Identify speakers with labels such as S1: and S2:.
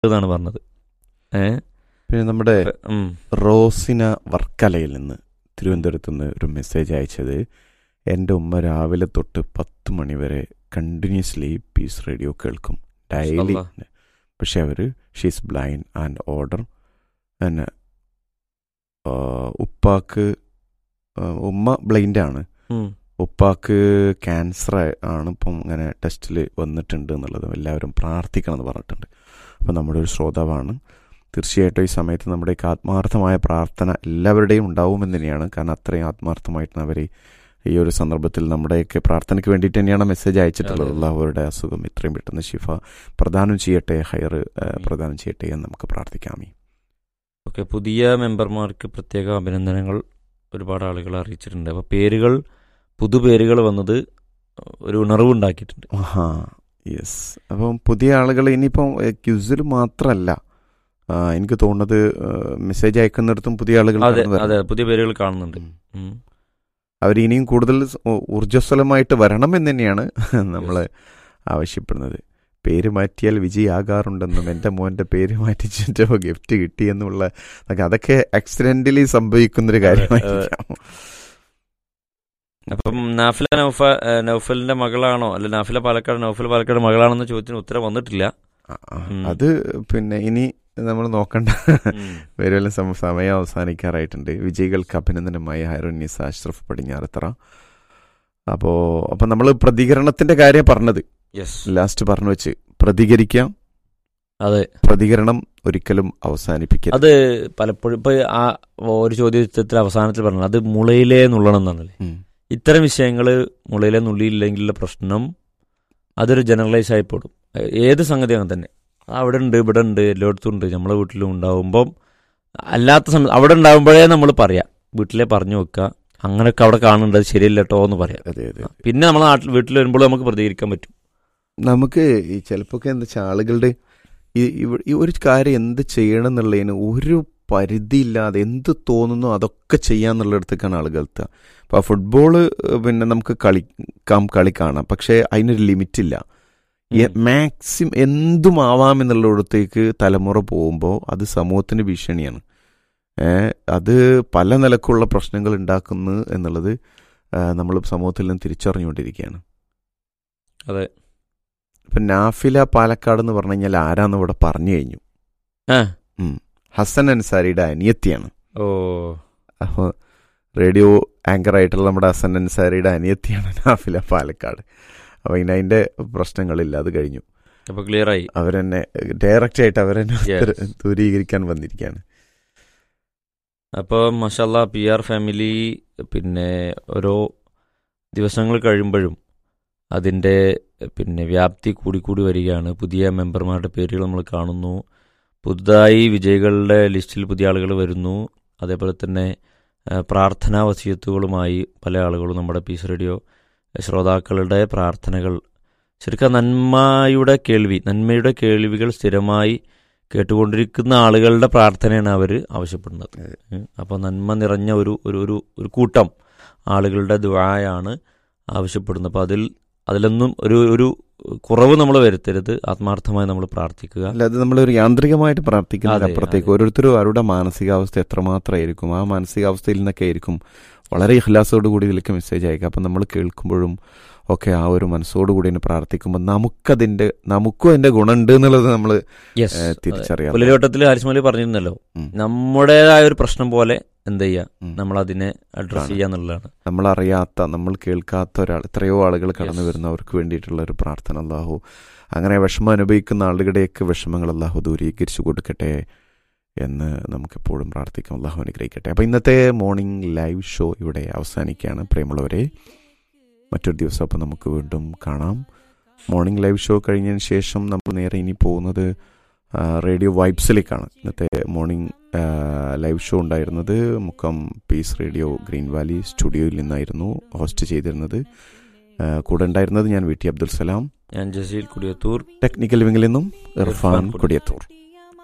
S1: എന്നാണ് പറഞ്ഞത് ഏ
S2: പിന്നെ നമ്മുടെ
S1: ഉം.
S2: റോസിന വർക്കലയിൽ നിന്ന് തിരുവനന്തപുരത്ത് നിന്ന് ഒരു മെസ്സേജ് അയച്ചത് എൻ്റെ ഉമ്മ രാവിലെ തൊട്ട് പത്ത് മണി വരെ കണ്ടിന്യൂസ്ലി പീസ് റേഡിയോ കേൾക്കും ഡെയിലി
S1: മാഷാ
S2: പക്ഷെ അവർ ഷീസ് ബ്ലൈൻഡ് ആൻഡ് ഓർഡർ പിന്നെ ഉപ്പാക്ക് ആ, ഉമ്മ ബ്ലൈൻഡാണ്
S1: ഉം.
S2: ഉപ്പാക്ക് ക്യാൻസർ ആണ് ഇപ്പം ഇങ്ങനെ ടെസ്റ്റിൽ വന്നിട്ടുണ്ട് എന്നുള്ളത് എല്ലാവരും പ്രാർത്ഥിക്കണം എന്ന് പറഞ്ഞിട്ടുണ്ട് അപ്പം നമ്മുടെ ഒരു ശ്രോതാവാണ് തീർച്ചയായിട്ടും ഈ സമയത്ത് നമ്മുടെയൊക്കെ ആത്മാർത്ഥമായ പ്രാർത്ഥന എല്ലാവരുടെയും ഉണ്ടാവുമെന്ന് തന്നെയാണ് കാരണം അത്രയും ആത്മാർത്ഥമായിട്ടാണ് അവർ ഈ ഒരു സന്ദർഭത്തിൽ നമ്മുടെയൊക്കെ പ്രാർത്ഥനയ്ക്ക് വേണ്ടിയിട്ട് തന്നെയാണ് മെസ്സേജ് അയച്ചിട്ടുള്ളത്
S1: അതെ.
S2: അള്ളാഹുവരുടെ അസുഖം ഇത്രയും പെട്ടെന്ന് ശിഫ പ്രദാനം ചെയ്യട്ടെ ഹയർ പ്രദാനം ചെയ്യട്ടെ എന്ന് നമുക്ക് പ്രാർത്ഥിക്കാമേ
S1: ഓക്കെ പുതിയ മെമ്പർമാർക്ക് പ്രത്യേക അഭിനന്ദനങ്ങൾ ഒരുപാട് ആളുകൾ അറിയിച്ചിട്ടുണ്ട് അപ്പോൾ പേരുകൾ പുതുപേരുകൾ വന്നത് ഒരു ഉണർവുണ്ടാക്കിയിട്ടുണ്ട്
S2: ആഹാ യെസ് അപ്പം പുതിയ ആളുകൾ ഇനിയിപ്പം ക്യുസിൽ മാത്രമല്ല ആ, എനിക്ക് തോന്നുന്നത് മെസ്സേജ് അയക്കുന്നിടത്തും പുതിയ ആളുകൾ
S1: അതെ
S2: കടന്നു
S1: അതെ
S2: വരണം.
S1: പുതിയ പേരുകൾ കാണുന്നുണ്ട്
S2: ഉം.
S1: ഉം.
S2: അവർ ഇനിയും കൂടുതൽ സ് ഊ- ഊർജ്ജസ്വലമായിട്ട് വരണം എന്ന് തന്നെയാണ് നമ്മൾ ആവശ്യപ്പെടുന്നത് പേര് മാറ്റിയാൽ വിജയാകാറുണ്ടെന്നും എൻ്റെ മോൻ്റെ പേര് മാറ്റിച്ചിട്ടോ ഗിഫ്റ്റ് കിട്ടിയെന്നുള്ള അതൊക്കെ- അതൊക്കെ ആക്സിഡന്റലി സംഭവിക്കുന്നൊരു
S1: അതെ,
S2: കാര്യമായിരിക്കാം
S1: അപ്പം നാഫില നൗഫ ഏഹ് നൗഫലിന്റെ മകളാണോ അല്ല നാഫില പാലക്കാട് നൗഫൽ പാലക്കാട് മകളാണെന്ന ചോദ്യത്തിന് ഉത്തരം വന്നിട്ടില്ല
S2: ആ, ആ.
S1: ഉം.
S2: അത് പിന്നെ ഇനി നമ്മൾ നോക്കണ്ട
S1: ഉം.
S2: വരുവല്ല സമയം അവസാനിക്കാറായിട്ടുണ്ട് വിജയികൾക്ക് അഭിനന്ദനമായി ഹൈറുന്നീസ അഷ്റഫ് പടിഞ്ഞാറത്തറ അപ്പോൾ അപ്പം നമ്മൾ പ്രതികരണത്തിന്റെ കാര്യം പറഞ്ഞത്
S1: യെസ്
S2: ലാസ്റ്റ് പറഞ്ഞു വെച്ച് പ്രതികരിക്കാം
S1: അതെ
S2: പ്രതികരണം ഒരിക്കലും അവസാനിപ്പിക്കരുത്
S1: അത് പലപ്പോഴും ഇപ്പൊ ആ ഒരു ചോദ്യത്തിൽ അവസാനത്തിൽ പറഞ്ഞു അത് മുളയിലേ നുള്ളണം എന്നാണല്ലേ
S2: ഉം.
S1: ഇത്തരം വിഷയങ്ങൾ മുളയിലെ നുള്ളിയില്ലെങ്കിലുള്ള പ്രശ്നം അതൊരു ജനറലൈസ് ആയിപ്പോടും ഏത് സംഗതി അങ്ങനെ തന്നെ അവിടെ ഉണ്ട് ഇവിടെ ഉണ്ട് എല്ലായിടത്തും ഉണ്ട് നമ്മളെ വീട്ടിലും ഉണ്ടാവുമ്പം അല്ലാത്ത സമയത്ത് അവിടെ ഉണ്ടാവുമ്പോഴേ നമ്മൾ പറയാം വീട്ടിലെ പറഞ്ഞു വെക്കുക അങ്ങനെയൊക്കെ അവിടെ കാണുന്നുണ്ട് അത് ശരിയല്ല കേട്ടോ എന്ന് പറയാം
S2: അതെ അതെ
S1: പിന്നെ നമ്മളെ നാട്ടിൽ വീട്ടിൽ വരുമ്പോൾ നമുക്ക് പ്രതികരിക്കാൻ പറ്റും
S2: നമുക്ക് ഈ ചിലപ്പോൾ എന്താ വെച്ചാൽ ആളുകളുടെ ഈ ഇവ- ഈ ഒരു കാര്യം എന്ത് ചെയ്യണം എന്നുള്ളതിന് ഒരു പരിധിയില്ലാതെ എന്ത് തോന്നുന്നു അതൊക്കെ ചെയ്യാന്നുള്ളിടത്തേക്കാണ് ആളുകൾ എത്തുക അപ്പോൾ ഫുട്ബോൾ പിന്നെ നമുക്ക് കളിക്കാം കളി കാണാം പക്ഷേ അതിനൊരു ലിമിറ്റില്ല മാക്സിമം എന്തും ആവാമെന്നുള്ളിടത്തേക്ക് തലമുറ പോകുമ്പോൾ അത് സമൂഹത്തിന് ഭീഷണിയാണ് ഏ, അത് പല നിലക്കുള്ള പ്രശ്നങ്ങൾ ഉണ്ടാക്കുന്നു എന്നുള്ളത് നമ്മൾ സമൂഹത്തിൽ നിന്ന് തിരിച്ചറിഞ്ഞുകൊണ്ടിരിക്കുകയാണ്
S1: അതെ
S2: ഇപ്പം നാഫില പാലക്കാട് എന്ന് പറഞ്ഞു കഴിഞ്ഞാൽ ആരാന്ന് ഇവിടെ പറഞ്ഞു കഴിഞ്ഞു
S1: ആ
S2: ഉം. ഹസൻ അൻസാരിയുടെ അനിയത്തിയാണ്
S1: ഓ
S2: അപ്പോൾ റേഡിയോ ആങ്കർ ആയിട്ടുള്ള നമ്മുടെ ഹസൻ അൻസാരിയുടെ അനിയത്തിയാണ് നാഫില പാലക്കാട് അപ്പോൾ ഇനി അതിൻ്റെ പ്രശ്നങ്ങളില്ല അത് കഴിഞ്ഞു
S1: അപ്പൊ ക്ലിയർ ആയി
S2: അവരെന്നെ ഡയറക്റ്റ് ആയിട്ട് അവരെന്നെ
S1: Yes.
S2: ദൂരീകരിക്കാൻ വന്നിരിക്കുകയാണ്
S1: അപ്പോൾ മഷാല്ല പി ആർ ഫാമിലി പിന്നെ ഓരോ ദിവസങ്ങൾ കഴിയുമ്പോഴും അതിൻ്റെ പിന്നെ വ്യാപ്തി കൂടിക്കൂടി വരികയാണ് പുതിയ മെമ്പർമാരുടെ പേരുകൾ നമ്മൾ കാണുന്നു പുതുതായി വിജയികളുടെ ലിസ്റ്റിൽ പുതിയ ആളുകൾ വരുന്നു അതേപോലെ തന്നെ ആ, പ്രാർത്ഥനാ വസീയത്തുകളുമായി പല ആളുകളും നമ്മുടെ പീസ് റേഡിയോ ശ്രോതാക്കളുടെ പ്രാർത്ഥനകൾ ശരിക്കും നന്മയുടെ കേൾവി നന്മയുടെ കേൾവികൾ സ്ഥിരമായി കേട്ടുകൊണ്ടിരിക്കുന്ന ആളുകളുടെ പ്രാർത്ഥനയാണ് അവർ ആവശ്യപ്പെടുന്നത്
S2: അതെ.
S1: അപ്പോൾ നന്മ നിറഞ്ഞ ഒരു ഒരു ഒരു ഒരു കൂട്ടം ആളുകളുടെ ദുആയാണ് ആവശ്യപ്പെടുന്നത് അപ്പോൾ അതിൽ അതിലൊന്നും ഒരു ഒരു കുറവ് നമ്മൾ വരുത്തരുത് ആത്മാർത്ഥമായി നമ്മൾ പ്രാർത്ഥിക്കുക
S2: അല്ല അത് നമ്മളൊരു യാന്ത്രികമായിട്ട് പ്രാർത്ഥിക്കുന്നതിന്
S1: അതെ,
S2: അപ്പുറത്തേക്ക്
S1: അതെ.
S2: ഓരോരുത്തരും അവരുടെ മാനസികാവസ്ഥ എത്രമാത്രമായിരിക്കും ആ മാനസികാവസ്ഥയിൽ നിന്നൊക്കെ ആയിരിക്കും വളരെ ഇഹ്ലാസോട് കൂടി ഇതിലേക്ക് മെസ്സേജ് അയക്കുക അപ്പം നമ്മൾ കേൾക്കുമ്പോഴും ഒക്കെ ആ ഒരു മനസ്സോട് കൂടി തന്നെ പ്രാർത്ഥിക്കുമ്പോൾ നമുക്കതിൻ്റെ നമുക്കും അതിൻ്റെ ഗുണമുണ്ട് എന്നുള്ളത് നമ്മൾ
S1: യെസ്
S2: തിരിച്ചറിയാം
S1: പുലരിവട്ടത്തിൽ ഹാരിസ്മലി പറഞ്ഞിരുന്നല്ലോ
S2: ഉം.
S1: നമ്മുടേതായ ഒരു പ്രശ്നം പോലെ എന്ത് ചെയ്യുക
S2: ഉം.
S1: നമ്മൾ അതിനെ അഡ്രസ്
S2: ആണ്.
S1: ചെയ്യുക എന്നുള്ളതാണ്
S2: നമ്മളറിയാത്ത നമ്മൾ കേൾക്കാത്ത ഒരാൾ എത്രയോ ആളുകൾ കടന്നു
S1: Yes.
S2: വരുന്നവർക്ക് വേണ്ടിയിട്ടുള്ള ഒരു പ്രാർത്ഥന അല്ലാഹു അങ്ങനെ വിഷമം അനുഭവിക്കുന്ന ആളുകളുടെയൊക്കെ വിഷമങ്ങൾ അല്ലാഹു ദൂരീകരിച്ചു കൊടുക്കട്ടെ എന്ന് നമുക്കെപ്പോഴും പ്രാർത്ഥിക്കാം അള്ളാഹു അനുഗ്രഹിക്കട്ടെ അപ്പോൾ ഇന്നത്തെ മോർണിംഗ് ലൈവ് ഷോ ഇവിടെ അവസാനിക്കുകയാണ് പ്രിയമുള്ളവരെ മറ്റൊരു ദിവസം അപ്പോൾ നമുക്ക് വീണ്ടും കാണാം മോർണിംഗ് ലൈവ് ഷോ കഴിഞ്ഞതിന് ശേഷം നമ്മൾ നേരെ ഇനി പോകുന്നത് ആ, റേഡിയോ വൈബ്സിലേക്കാണ് ഇന്നത്തെ മോർണിംഗ് ആ, ലൈവ് ഷോ ഉണ്ടായിരുന്നത് Mukkam peace radio green valley സ്റ്റുഡിയോയിൽ നിന്നായിരുന്നു ഹോസ്റ്റ് ചെയ്തിരുന്നത് ആ, കൂടെ ഉണ്ടായിരുന്നത് ഞാൻ വി ടി അബ്ദുൽ സലാം
S1: ഞാൻ ജസീൽ കുടിയത്തൂർ
S2: ടെക്നിക്കൽ വിങ്ങിൽ നിന്നും ഇർഫാൻ
S1: ഇർഫാൻ
S2: കൊടിയത്തൂർ